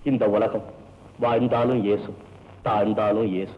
இந்த உலகம் வாழ்ந்தாலும் இயேசு தாழ்ந்தாலும் இயேசு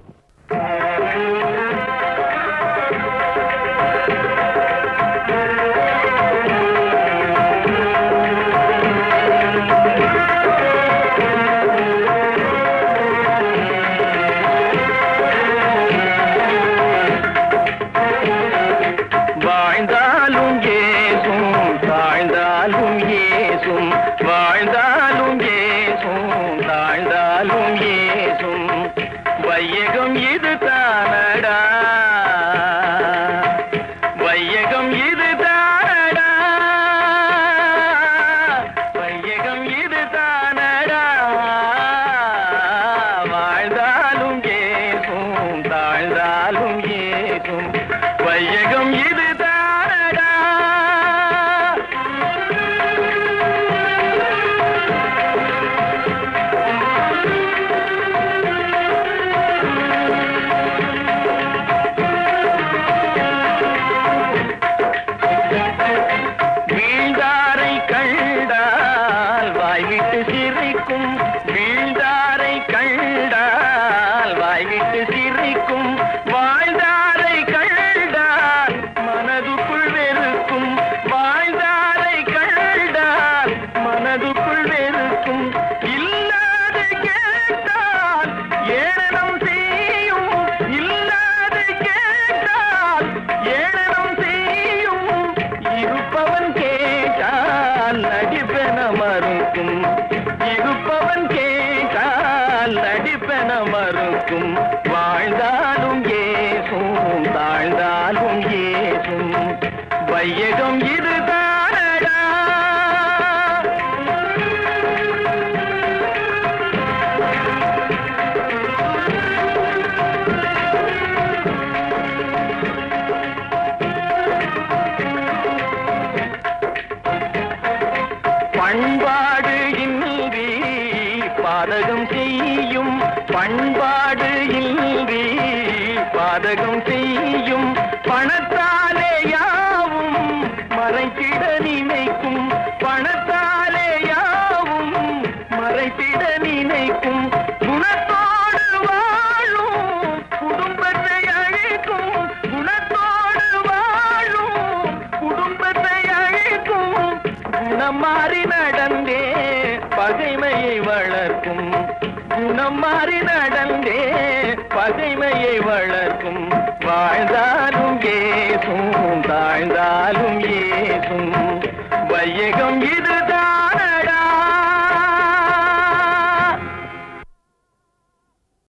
வாழ்ந்தாலும் ஏசும் தாழ்ந்தாலும் ஏசும் வாழ்ந்தாலும் ஏசும் தாழ்ந்தாலும் ஏசும் வையகம் இது தானடா வையகம் இது தானடா வையகம் இது தானடா வாழ்ந்தாலும் ஏசும் தாழ்ந்தாலும் ஏசும் வையகம் இது தானடா வீழ்ந்தாரை கண்டால் வாய்விட்டு சிரிக்கும் வீழ்ந்தாரை கண்டால் வாய்விட்டு சிரிக்கும் வாழ்ந்தாரை கண்டால் மனதுக்குள் வெறுக்கும் வாழ்ந்தாரை கண்டால் மனதுக்குள் வெறுக்கும் இல்லாது கேட்டால் ஏளனம் செய்யும் இல்லாது கேட்டால் ஏளனம் செய்யும் இருப்பவன் கேட்டால் நடிப்பென மறுக்கும் இருப்பவன் கேட்டால் நடிப்பென மறுக்கும் வாழ்ந்தாலும் ஏசும் தாழ்ந்தாலும் ஏசும் வையகம் இது தானடா பண்பாடு இன்றி பாதகம் செய்யும் பண்பாடு இன்றி பாதகம் செய்யும் பணத்தாலே யாவும் மறைத்திட நினைக்கும் பணத்தாலே யாவும் மறைத்திட நினைக்கும் குணத்தோடு வாழும் குடும்பத்தை அழிக்கும் குணத்தோடு வாழும் குடும்பத்தை அழிக்கும் குணம் மாறி நடந்தே பகைமையை வளர்க்கும் குணம் மாறி நடந்தே பகைமையை வளர்க்கும் வாழ்ந்தாலும் ஏசும் தாழ்ந்தாலும்